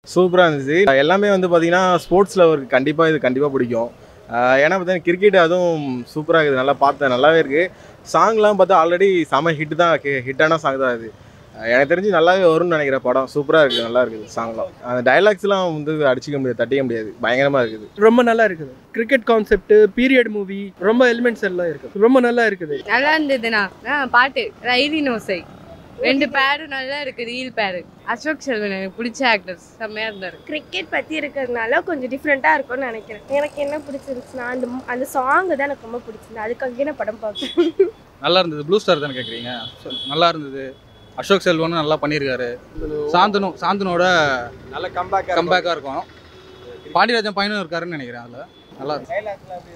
சூப்பராக இருந்துச்சு எல்லாமே வந்து பார்த்தீங்கன்னா ஸ்போர்ட்ஸில் அவருக்கு கண்டிப்பாக இது கண்டிப்பாக பிடிக்கும் ஆஹ் ஏன்னா பார்த்தீங்கன்னா கிரிக்கெட் அதுவும் சூப்பராக இருக்குது நல்லா பார்த்தேன் நல்லாவே இருக்குது சாங்லாம் பார்த்தா ஆல்ரெடி செம ஹிட் தான் ஹிட்டான சாங் தான் இது ஆஹ் எனக்கு தெரிஞ்சு நல்லாவே வரும்னு நினைக்கிற படம் சூப்பராக இருக்குது நல்லா இருக்குது சாங்லாம் அந்த டைலாக்ஸ்லாம் வந்து அடிச்சிக்க முடியாது தட்டிக்க முடியாது பயங்கரமாக இருக்குது ரொம்ப நல்லா இருக்குது கிரிக்கெட் கான்செப்ட் பீரியட் மூவி ரொம்ப எலிமெண்ட்ஸ் எல்லாம் இருக்குது ரொம்ப நல்லா இருக்குது நல்லா இருந்ததுண்ணா ஆ பாட்டு ரைதி நோசை ரெண்டு பேரும் நல்லா இருக்கு ரீல் பேரு அசோக் செல்வன் எனக்கு பிடிச்ச ஆக்டர் செம்மையா இருந்தாரு கிரிக்கெட் பற்றி இருக்கிறதுனால கொஞ்சம் டிஃப்ரெண்ட்டாக இருக்கும்னு நினைக்கிறேன் எனக்கு என்ன பிடிச்சிருந்துச்சுன்னா அந்த அந்த சாங் தான் எனக்கு ரொம்ப பிடிச்சிருந்தது அதுக்காகவே நான் படம் பார்ப்பேன் நல்லா இருந்தது ப்ளூ ஸ்டார் தானே கேட்குறீங்க நல்லா இருந்தது அசோக் செல்வனும் நல்லா பண்ணியிருக்காரு சாந்தனு சாந்தனோட நல்ல கம்பேக் கம்பேக்காக இருக்கும் பாண்டியராஜன் பையனும் இருக்காருன்னு நினைக்கிறேன் அதில் நல்லா இருக்கு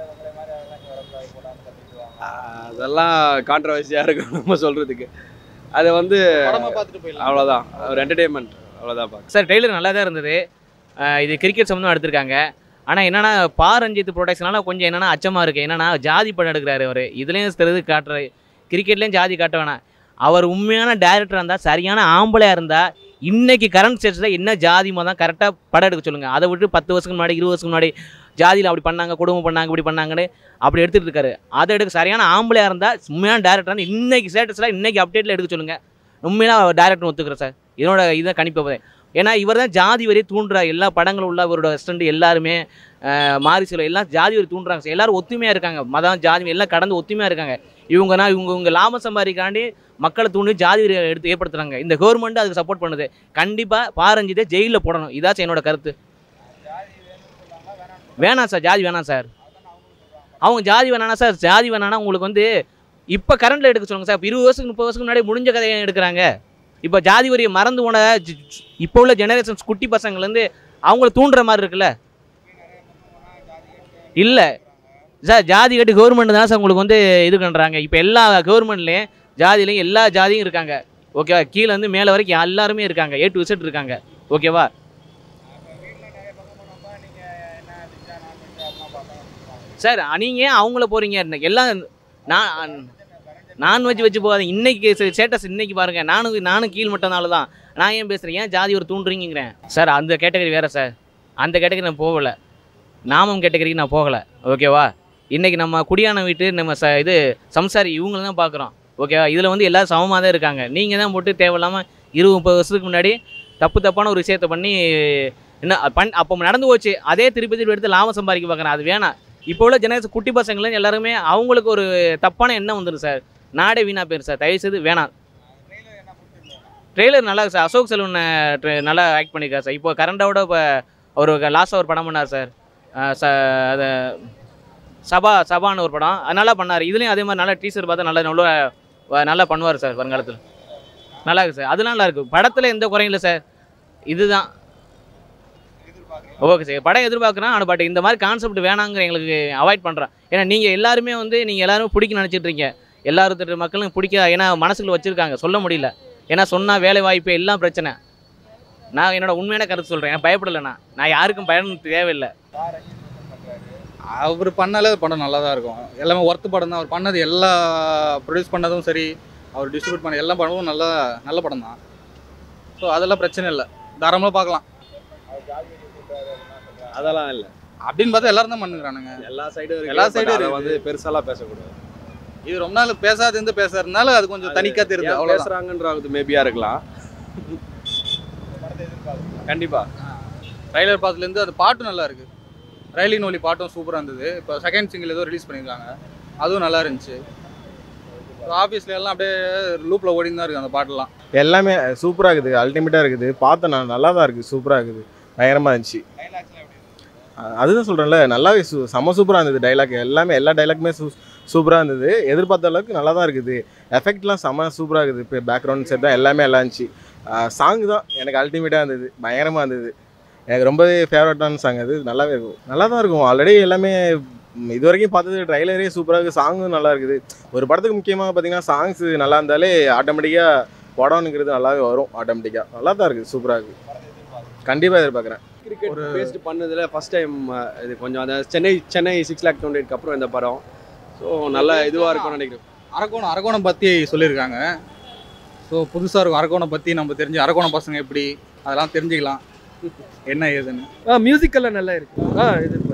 அதெல்லாம் கான்ட்ரவர்சியாக இருக்கும் நம்ம சொல்கிறதுக்கு அது வந்து படமாக பார்த்துட்டு போயிடலாம் அவ்வளோதான் ஒரு என்டர்டெயின்மெண்ட் அவ்வளோதான் பார்க்க சார் டெய்லர் நல்லா தான் இருந்தது அஹ் இது கிரிக்கெட் சம்மந்தம் எடுத்திருக்காங்க ஆனால் என்னன்னா பா ரஞ்சித் ப்ரொடக்ஷனால கொஞ்சம் என்னன்னா அச்சமாக இருக்குது என்னன்னா ஜாதி படம் எடுக்கிறாரு அவர் இதுலேயும் தெரிது காட்டுறாரு கிரிக்கெட்லேயும் ஜாதி காட்ட வேணாம் அவர் உண்மையான டேரக்டராக இருந்தால் சரியான ஆம்பளையாக இருந்தால் இன்னைக்கு கரண்ட் ஸ்டேட்ஸில் என்ன ஜாதி மதம் கரெக்டாக படம் எடுக்க சொல்லுங்கள் அதை விட்டு பத்து வருஷத்துக்கு முன்னாடி இருபது வருஷத்துக்கு முன்னாடி ஜாதியில் அப்படி பண்ணாங்க குடும்பம் பண்ணாங்க இப்படி பண்ணாங்கன்னு அப்படி எடுத்துகிட்டு இருக்காரு அதை எடுக்க சரியான ஆம்பளையாக இருந்தால் உண்மையான டேரக்டர் இன்னைக்கு ஸ்டேட்டஸில் இன்னைக்கு அப்டேட்டில் எடுக்க சொல்லுங்கள் உண்மையான டேரக்டர் ஒத்துக்கிறேன் சார் இதனோட இதை கணிப்பு ஏன்னா இவர் தான் ஜாதி வரி தூண்டுற எல்லா படங்களும் உள்ள இவரோட ஸ்டண்ட் எல்லாருமே அஹ், மாரிசில எல்லாம் ஜாதி வரி தூண்டுறாங்க சார் எல்லாரும் ஒத்துமையாக இருக்காங்க மதம் ஜாதி எல்லாம் கடந்து ஒத்துமையாக இருக்காங்க இவங்கன்னா இவங்க இவங்க லாபம் சம்பாதிக்காண்டி மக்களை தூண்டி ஜாதி வரி எடுத்து ஏற்படுத்துறாங்க இந்த கவர்மெண்ட் அதுக்கு சப்போர்ட் பண்ணுது கண்டிப்பாக பாரஞ்சிதே ஜெயிலில் போடணும் இதாச்சும் என்னோட கருத்து வேணாம் சார் ஜாதி வேணாம் சார் அவங்க ஜாதி வேணானா சார் ஜாதி வேணானா உங்களுக்கு வந்து இப்போ கரண்டில் எடுக்க சொல்லுங்க சார் இப்போ இருபது வருஷத்துக்கு முப்பது வருஷத்துக்கு முன்னாடி முடிஞ்ச கதையை எடுக்கிறாங்க இப்போ ஜாதி வரியை மறந்து போன ஜ- ஜ- இப்போ உள்ள ஜெனரேஷன்ஸ் குட்டி பசங்கள்லேருந்து அவங்கள தூண்டுற மாதிரி இருக்குல்ல இல்லை சார் ஜாதி கட்டி கவர்மெண்ட் தான் சார் உங்களுக்கு வந்து இது பண்ணுறாங்க இப்போ எல்லா கவர்மெண்ட்லேயும் ஜாதிலையும் எல்லா ஜாதியும் இருக்காங்க ஓகேவா கீழே வந்து மேலே வரைக்கும் எல்லாருமே இருக்காங்க ஏ டு விசிட் இருக்காங்க ஓகேவா சார் நீங்கள் அவங்கள போகிறீங்க எல்லாம் நான் நான்வெஜ் வச்சு போகாதீங்க இன்னைக்கு ஸ்டேட்டஸ் இன்னைக்கு பாருங்க நானும் நானும் கீழ் மட்டனால தான் நான் ஏன் பேசுகிறேன் ஏன் ஜாதி ஒரு தூண்டுறீங்கிறேன் சார் அந்த கேட்டகரி வேறு சார் அந்த கேட்டகரி நான் போகலை நாமம் கேட்டகரிக்கு நான் போகலை ஓகேவா இன்னைக்கு நம்ம குடியான வீட்டு நம்ம ச இது சம்சாரி இவங்கள தான் பார்க்குறோம் ஓகேவா இதில் வந்து எல்லாரும் சமமாக தான் இருக்காங்க நீங்கள் தான் போட்டு தேவையில்லாமல் இருபது முப்பது வருஷத்துக்கு முன்னாடி தப்பு தப்பான ஒரு விஷயத்தை பண்ணி என்ன பண் அப்போ நடந்து போச்சு அதே திருப்பி திருப்பி எடுத்து லாபம் சம்பாதிக்க பார்க்குறேன் அது வேணாம் இப்போ உள்ள ஜெனரேஷன் குட்டி பசங்களும் எல்லாருமே அவங்களுக்கு ஒரு தப்பான எண்ணம் வந்துடும் சார் நாடே வீணாக போயிடும் சார் தயவுசெய்து வேணாம் ட்ரெய்லர் நல்லா இருக்கு சார் அசோக் செல்வன் அஹ், tra- நல்லா ஆக்ட் பண்ணியிருக்காரு சார் இப்போ கரண்டாவோட இப்போ அவர் லாஸ்ட்டாக ஒரு படம் பண்ணார் சார் அஹ், ச அது சபா சபான்னு ஒரு படம் அது நல்லா பண்ணார் இதுலேயும் அதே மாதிரி நல்லா டீசர் பார்த்தா நல்லா நல்லா வ- நல்லா பண்ணுவார் சார் வருங்காலத்தில் நல்லா இருக்கு சார் அதெல்லாம் நல்லா இருக்கு படத்தில் எந்த குறையும் இல்லை சார் இதுதான் ஓகே சார் படம் எதிர்பார்க்குறேன் ஆனால் பட் இந்த மாதிரி கான்செப்ட் வேணாங்கிற எங்களுக்கு அவாய்ட் பண்ணுறேன் ஏன்னா நீங்கள் எல்லாருமே வந்து நீங்கள் எல்லாரும் பிடிக்க நினச்சிட்டு இருக்கீங்க எல்லாரும் மக்களும் பிடிக்க ஏன்னா மனசுக்குள்ள வச்சுருக்காங்க சொல்ல முடியல ஏன்னா சொன்னால் வேலை வாய்ப்பு எல்லாம் பிரச்சனை நான் என்னோட உண்மையான கருத்து சொல்கிறேன் பயப்படலை நான் நான் யாருக்கும் பயணம் தேவையில்லை அவர் பண்ணாலே படம் நல்லா தான் இருக்கும் எல்லாமே ஒர்த்து படம் தான் அவர் பண்ணது எல்லா ப்ரொடியூஸ் பண்ணதும் சரி அவர் டிஸ்ட்ரிபியூட் பண்ண எல்லா படமும் நல்ல நல்ல படம் தான் ஸோ அதெல்லாம் பிரச்சனை இல்லை தாராளமாக பார்க்கலாம் அதெல்லாம் இல்லை அப்படின்னு பார்த்தா எல்லாரும் தான் பண்ணுறானுங்க எல்லா சைடும் எல்லா side உம் அதை இருக்குது. வந்து பெருசாலாம் பேசக்கூடாது இது ரொம்ப நாள் பேசாது இருந்து பேசுறதுனால அது கொஞ்சம் தனிக்கா தெரியுது ஏன் அவ்வளோதான் பேசுறாங்கன்றது மேபியா இருக்கலாம் கண்டிப்பா ட்ரைலர் பார்த்துலேருந்து அது பாட்டும் நல்லா இருக்கு ரயிலின் ஒலி பாட்டும் சூப்பராக இருந்தது இப்போ செகண்ட் சிங்கிள் ஏதோ ரிலீஸ் பண்ணியிருக்காங்க அதுவும் நல்லா இருந்துச்சு ஆஃபீஸ்ல எல்லாம் அப்படியே லூப்பில் ஓடின்னு தான் இருக்குது அந்த பாட்டெல்லாம் எல்லாமே சூப்பராக இருக்குது அல்டிமேட்டாக இருக்குது பார்த்தேன் நான் நல்லா தான் இருக்குது சூப்பராக இருக்குது பயங்கரமாக இருந்துச்சு அஹ் அதுதான் சொல்கிறேன்ல நல்லாவே சூ செம சூப்பராக இருந்தது டைலாக் எல்லாமே எல்லா டைலாக்குமே சூ சூப்பராக இருந்தது எதிர்பார்த்த அளவுக்கு நல்லா தான் இருக்குது எஃபெக்ட்லாம் செம சூப்பராக இருக்குது இப்போ பேக்ரவுண்ட் செட் தான் எல்லாமே நல்லா இருந்துச்சு சாங் தான் எனக்கு அல்டிமேட்டாக இருந்தது பயங்கரமாக இருந்தது எனக்கு ரொம்பவே ஃபேவரட்டான சாங் அது நல்லாவே இருக்கும் நல்லா தான் இருக்கும் ஆல்ரெடி எல்லாமே ம், இது வரைக்கும் பார்த்தது ட்ரைலரே சூப்பராக இருக்குது சாங்கும் நல்லா இருக்குது ஒரு படத்துக்கு முக்கியமாக பார்த்தீங்கன்னா சாங்ஸ் நல்லா இருந்தாலே ஆட்டோமேட்டிக்காக படம்ங்கிறது நல்லாவே வரும் ஆட்டோமேட்டிக்காக நல்லா தான் இருக்குது சூப்பராக இருக்குது கண்டிப்பாக எதிர்பார்க்குறேன் கிரிக்கெட் பேஸ்ட் பண்ணதுல ஃபர்ஸ்ட் டைம் இது கொஞ்சம் அந்த சென்னை சென்னை சிக்ஸ் லேக் டுவெண்ட்டி அப்புறம் இந்த படம் ஸோ நல்ல இதுவாக இருக்கும்னு நினைக்கிறேன் அரக்கோணம் அரக்கோணம் பற்றி சொல்லியிருக்காங்க ஸோ புதுசாக இருக்கும் அரக்கோணம் பற்றி நம்ம தெரிஞ்சு அரக்கோணம் பசங்க எப்படி அதெல்லாம் தெரிஞ்சுக்கலாம் என்ன ஏதுன்னு ஆ மியூசிக் எல்லாம் நல்லா இருக்கு ஆ இது